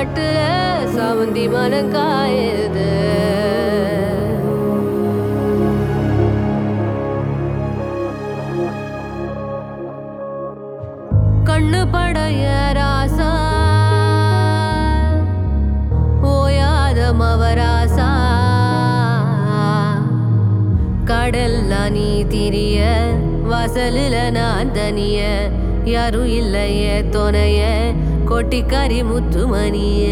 காட்டுல சவுந்தி மனம் காயுது கண்ணு படைய ராசா ஓயாத மவராசா கடல்ல நீ திரிய வாசலில் நான் தனிய யாரும் இல்லைய துணைய கொட்டிக்காரி முத்துமணிய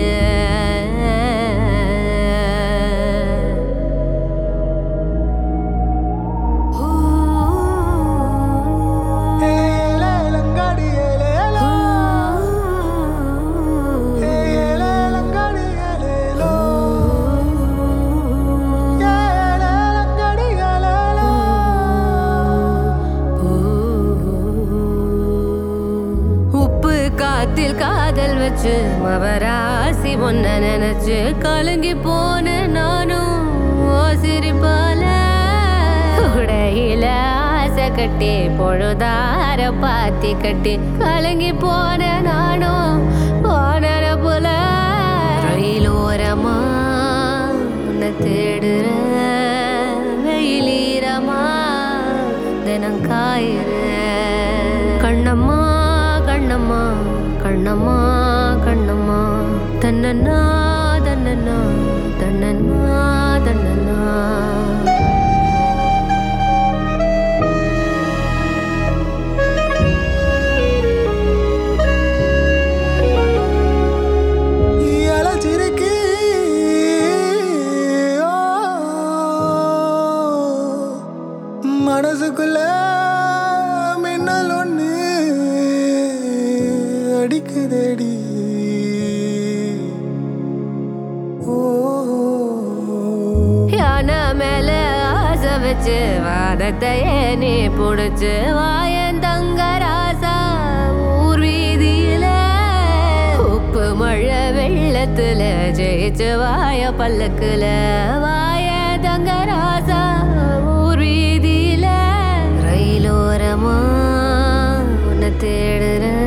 ஏலேலங்காடி ஏலேலோ. ஏலேலங்காடி ஏலேலோ. ஏலேலங்காடி ஏலேலோ. உப்பு காத்தில் காதல் வச்சு மவராசி ஒன்ன நினைச்சு கலங்கி போன நானும் ஓ சிரிப்பால உடையில ஆசை கட்டி பொழுதார பாத்தி கட்டி கலங்கி போன நானும் போன புல ரயிலோரமா உன்னை தேடுற வெயிலீரமா தினம் காயிற கண்ணம்மா கண்ணம்மா கண்ணம்மா கண்ணம்மா தன்னன்னா தன்னன்னா தன்னன்னா தன்னன்னா இளச்சிறுக்கி, ஓ, மனசுக்குள்ள மின்னல் ஒண்ணு அடிக்குதடி ஓ யானை மேல ஆசை வச்சு வாதத்தையே நீ புடிச்சு வாயன் தங்க ராசா ஊர் வீதியில உப்பு மழை வெள்ளத்துல ஜெயிச்சு வாய பல்லக்குல வாய தங்க ராசா ஊர் வீதியில ரயிலோரமா உன்னை தேடுற